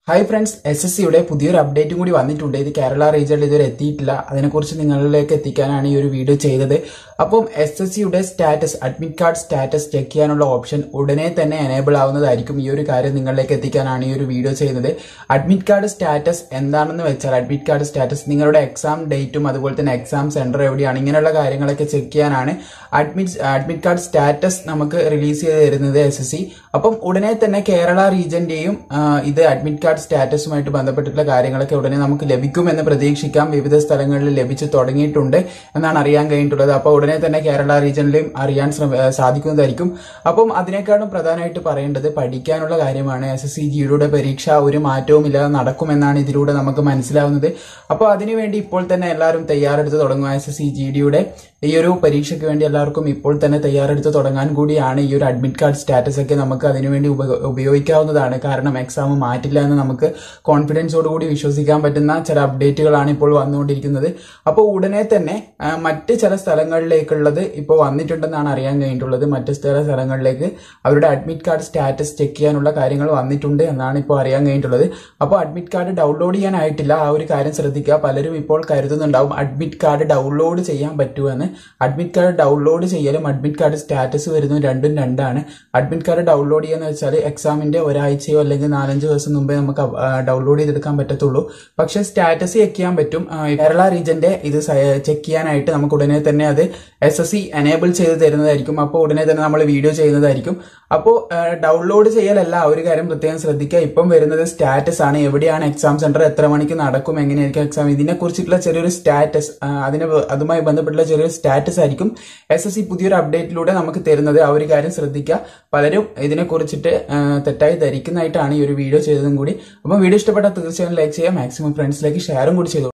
hi friends S S സിയുടെ പുതിയൊരു അപ്ഡേറ്റും കൂടി വന്നിട്ടുണ്ട് ഇത് കേരള റീജിയനിൽ ഇതുവരെ എത്തിയിട്ടില്ല അതിനെക്കുറിച്ച് നിങ്ങളിലേക്ക് എത്തിക്കാനാണ് ഈ ഒരു വീഡിയോ ചെയ്തത് അപ്പം എസ് എസ് സിയുടെ status admit card status check ചെയ്യാനുള്ള ഓപ്ഷൻ ഉടനെ തന്നെ എനേബിൾ ആവുന്നതായിരിക്കും ഈ ഒരു കാര്യം നിങ്ങളിലേക്ക് എത്തിക്കാനാണ് ഈ ഒരു വീഡിയോ ചെയ്യുന്നത് അഡ്മിറ്റ് കാർഡ് സ്റ്റാറ്റസ് എന്താണെന്ന് വെച്ചാൽ അഡ്മിറ്റ് കാർഡ് സ്റ്റാറ്റസ് നിങ്ങളുടെ എക്സാം ഡേറ്റും അതുപോലെ തന്നെ എക്സാം സെന്റർ എവിടെയാണ് ഇങ്ങനെയുള്ള കാര്യങ്ങളൊക്കെ ചെക്ക് ചെയ്യാനാണ് അഡ്മിറ്റ് അഡ്മിറ്റ് കാർഡ് സ്റ്റാറ്റസ് നമുക്ക് റിലീസ് ചെയ്ത് തരുന്നത് എസ് എസ് സി അപ്പം ഉടനെ തന്നെ കേരള റീജിയന്റെയും ഇത് അഡ്മിറ്റ് കാർഡ് സ്റ്റാറ്റസുമായിട്ട് ബന്ധപ്പെട്ടിട്ടുള്ള കാര്യങ്ങളൊക്കെ ഉടനെ നമുക്ക് ലഭിക്കുമെന്ന് പ്രതീക്ഷിക്കാം വിവിധ സ്ഥലങ്ങളിൽ ലഭിച്ചു തുടങ്ങിയിട്ടുണ്ട് എന്നാണ് അറിയാൻ കഴിഞ്ഞിട്ടുള്ളത് അപ്പോൾ ഉടനെ തന്നെ കേരള റീജിയനിലും അറിയാൻ ശ്രമ ഏഹ് സാധിക്കുന്നതായിരിക്കും അപ്പം അതിനേക്കാളും പ്രധാനമായിട്ട് പറയേണ്ടത് പഠിക്കാനുള്ള കാര്യമാണ് എസ് എസ് സി ജിയുടെ പരീക്ഷ ഒരു മാറ്റവും ഇല്ലാതെ നടക്കുമെന്നാണ് ഇതിലൂടെ നമുക്ക് മനസ്സിലാവുന്നത് അപ്പോൾ അതിനുവേണ്ടി ഇപ്പോൾ തന്നെ എല്ലാവരും തയ്യാറെടുത്ത് തുടങ്ങുക എസ് എസ് സി ജി ഡിയുടെ ഈ ഒരു പരീക്ഷയ്ക്ക് വേണ്ടി എല്ലാവർക്കും ഇപ്പോൾ തന്നെ തയ്യാറെടുത്ത് തുടങ്ങാൻ കൂടിയാണ് ഈ ഒരു അഡ്മിറ്റ് കാർഡ് സ്റ്റാറ്റസ് ഒക്കെ നമുക്ക് അതിനുവേണ്ടി ഉപ- ഉപയോഗിക്കാവുന്നതാണ് കാരണം എക്സാം മാറ്റില്ല എന്ന് നമുക്ക് കോൺഫിഡൻസോട് കൂടി വിശ്വസിക്കാൻ പറ്റുന്ന ചില അപ്ഡേറ്റുകളാണ് ഇപ്പോൾ വന്നുകൊണ്ടിരിക്കുന്നത് അപ്പോൾ ഉടനെ തന്നെ ആ, മറ്റ് ചില സ്ഥലങ്ങളിലേക്കുള്ളത് ഇപ്പോൾ വന്നിട്ടുണ്ടെന്നാണ് അറിയാൻ കഴിഞ്ഞിട്ടുള്ളത് മറ്റ് ചില സ്ഥലങ്ങളിലേക്ക് അവരുടെ അഡ്മിറ്റ് കാർഡ് സ്റ്റാറ്റസ് ചെക്ക് ചെയ്യാനുള്ള കാര്യങ്ങൾ വന്നിട്ടുണ്ട് എന്നാണ് ഇപ്പോൾ അറിയാൻ കഴിഞ്ഞിട്ടുള്ളത് അപ്പോൾ അഡ്മിറ്റ് കാർഡ് ഡൗൺലോഡ് ചെയ്യാനായിട്ടില്ല ആ ഒരു കാര്യം ശ്രദ്ധിക്കുക പലരും ഇപ്പോൾ കരുതുന്നുണ്ടാവും അഡ്മിറ്റ് കാർഡ് ഡൗൺലോഡ് ചെയ്യാൻ പറ്റുമെന്ന് അഡ്മിറ്റ് കാർഡ് ഡൗൺലോഡ് ചെയ്യലും അഡ്മിറ്റ് കാർഡ് സ്റ്റാറ്റസ് വരുന്നതും രണ്ടും രണ്ടാണ് അഡ്മിറ്റ് കാർഡ് ഡൗൺലോഡ് ചെയ്യാന്ന് വെച്ചാൽ എക്സാമിന്റെ ഒരാഴ്ചയോ അല്ലെങ്കിൽ നാലഞ്ച് ദിവസം മുമ്പേ നമുക്ക് ഡൗൺലോഡ് ചെയ്തെടുക്കാൻ പറ്റത്തുള്ളൂ പക്ഷെ സ്റ്റാറ്റസ് ചെക്ക് ചെയ്യാൻ പറ്റും ആ, കേരള റീജന്റെ ഇത് ചെക്ക് ചെയ്യാനായിട്ട് നമുക്ക് ഉടനെ തന്നെ അത് എസ് എസ് സി എനേബിൾ ചെയ്ത് തരുന്നതായിരിക്കും അപ്പോൾ ഉടനെ തന്നെ നമ്മൾ വീഡിയോ ചെയ്യുന്നതായിരിക്കും അപ്പോൾ ഡൗൺലോഡ് ചെയ്യലല്ല ആ ഒരു കാര്യം പ്രത്യേകം ശ്രദ്ധിക്കുക ഇപ്പം വരുന്നത് സ്റ്റാറ്റസ് ആണ് എവിടെയാണ് എക്സാം സെന്റർ എത്ര മണിക്ക് നടക്കും എങ്ങനെയായിരിക്കും എക്സാം ഇതിനെ കുറിച്ചിട്ടുള്ള ചെറിയൊരു സ്റ്റാറ്റസ് അതിന് ബ- അതുമായി ബന്ധപ്പെട്ടുള്ള ചെറിയൊരു സ്റ്റാറ്റസ് ആയിരിക്കും എസ് എസ് സി പുതിയൊരു അപ്ഡേറ്റിലൂടെ നമുക്ക് തരുന്നത് ആ ഒരു കാര്യം ശ്രദ്ധിക്കുക പലരും ഇതിനെ കുറിച്ചിട്ട് ആ, തെറ്റായി ധരിക്കുന്നതായിട്ടാണ് ഈ ഒരു വീഡിയോ ചെയ്തതും കൂടി അപ്പം വീഡിയോ ഇഷ്ടപ്പെട്ടാൽ തീർച്ചയായും ലൈക്ക് ചെയ്യുക മാക്സിമം ഫ്രണ്ട്സിലേക്ക് ഷെയറും കൂടി ചെയ്തു